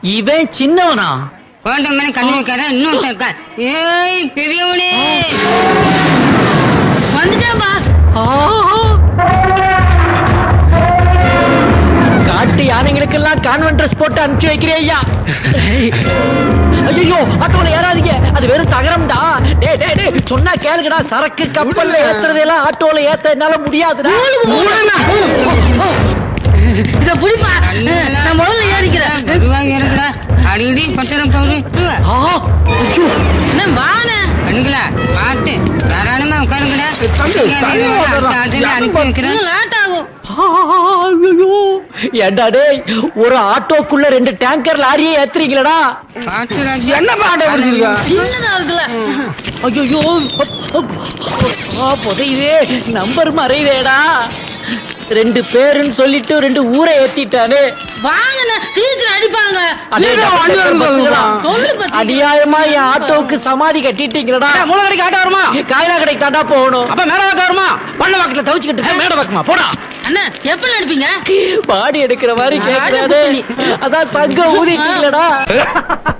இவன் சின்னவனா குழந்தை மேல கண்ணு வைக்காத இன்னொருத்தன் இருக்கா ஏய் பெரியவனே வந்துட்டாப்பா காட்டு யானைகளுக்கெல்லாம் கான்வென்ட் ட்ரெஸ் போட்டு அனுப்பிச்சு வைக்கிறேன் ஐயா ஐயோ ஆட்டோல ஏறாதீங்க அது வெறும் தகரம்டா டேய் டேய் டேய் சொன்னா கேளுங்கடா சரக்கு கப்பல்ல ஏத்துறதெல்லாம் ஆட்டோல ஏத்த என்னால முடியாதுடா இத புடிப்பா நான் முதல்ல ஏறிக்கிறேன் மெதுவாக ஏறுங்கடா அடிக்கடி பச்சரம் போகுது ஆ, ஐயோ, என்ன வான கண்ணுங்களா பாட்டு தாராளமா உட்காருங்கடா தம்பி, தள்ளி ஓடுறா. அனுப்பி வைக்கிறேன் லேட் ஆகும் ஆ, ஐயோ. ஏண்டா டேய் ஒரு ஆட்டோக்குள்ள ரெண்டு டேங்கர் லாரியே ஏத்துறீங்களடா பாட்டு ராஜா என்ன பாட்டு பிடிச்சிருக்கா? சின்னதா இருக்குல்ல ஐயோ புதையுதே நம்பர் மறைவேடா ரெண்டு பேருன்னு சொல்லிட்டு ரெண்டு ஊரை ஏத்திட்டானே வாங்கண்ண சீக்கிரம் அடிப்பாங்க அடே, பத்துங்களா? சொல்லு பத்தி. அநியாயமா என் ஆட்டோவுக்கு சமாதி கட்டிட்டீங்களடா மூல கடைக்கு ஆட்ட வருமா காயிலா கடைக்கு தாண்டா போகணும் அப்ப மேல வாக்க வருமா பண்ண வாக்கத்துல தவிச்சுக்கிட்டு இருக்க, மேடை பக்கமா போடா அண்ணா எப்ப அடிப்பீங்க பாடி எடுக்கிற மாதிரி கேக்குறாரு அதான் தங்க ஊதிட்டீங்களடா